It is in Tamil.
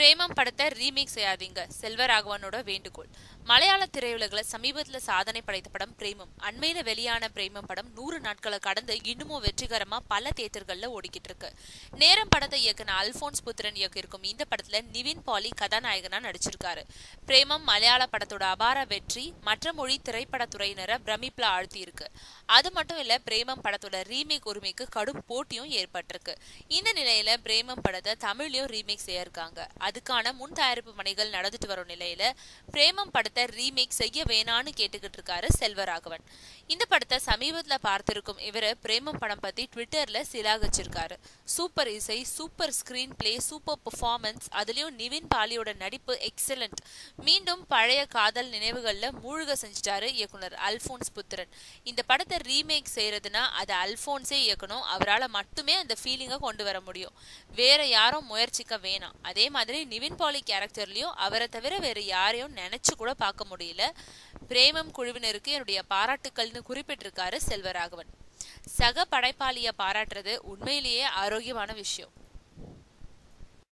பிரேமம் படத்தை ரீமேக் செய்யாதீங்க செல்வராகவனோட வேண்டுகோள் மலையாள திரையுலகில் சமீபத்துல சாதனை படைத்த படம் பிரேமம் அண்மையில வெளியான பிரேமம் படம் நூறு நாட்களை கடந்து இன்னமும் வெற்றிகரமா பல தியேட்டர்கள்ல ஓடிக்கிட்டு இருக்கு நேரம் படத்தை இயக்குன அல்போன்ஸ் புத்திரன் இயக்கியிருக்கும் இந்த படத்துல நிவின் பாலி கதாநாயகனா நடிச்சிருக்காரு பிரேமம் மலையாள படத்தோட அபார வெற்றி மற்ற மொழி திரைப்படத்துறையினரை பிரமிப்புல ஆழ்த்தி இருக்கு அது மட்டும் இல்ல பிரேமம் படத்தோட ரீமேக் உரிமைக்கு கடும் போட்டியும் ஏற்பட்டிருக்கு இந்த நிலையில பிரேமம் படத்தை தமிழ்லயும் ரீமேக் செய்ய இருக்காங்க அதுக்கான முன் தயாரிப்பு பணிகள் நடந்துட்டு வரும் நிலையில பிரேமம் படத்தை ரீமேக் செய்ய வேணான்னு கேட்டுக்கிட்டு இருக்காரு செல்வராகவன் இந்த படத்தை சமீபத்துல பார்த்திருக்கும் இவரு பிரேமம் படம் பத்தி ட்விட்டர்ல சிலாகச்சிருக்காரு சூப்பர் இசை super screen play super performance அதுலயும் நிவின் பாலியோட நடிப்பு எக்ஸலண்ட் மீண்டும் பழைய காதல் நினைவுகள்ல மூழ்க செஞ்சிட்டாரு இயக்குனர் அல்போன்ஸ் புத்திரன் இந்த படத்தை ரீமேக் செய்யறதுனா அது அல்போன்ஸே இயக்கணும் அவரால் மட்டுமே அந்த ஃபீலிங்கை கொண்டு வர முடியும் வேற யாரும் முயற்சிக்க வேணாம் அதே மாதிரி நிவின் பாலி கேரக்டர்லயும் அவரை தவிர வேற யாரையும் நினைச்சு கூட பார்க்க முடியல பிரேமம் குழுவினருக்கு என்னுடைய பாராட்டுக்கள்னு குறிப்பிட்டிருக்காரு செல்வராகவன் சக படைப்பாளிய பாராட்டுறது உண்மையிலேயே ஆரோக்கியமான விஷயம்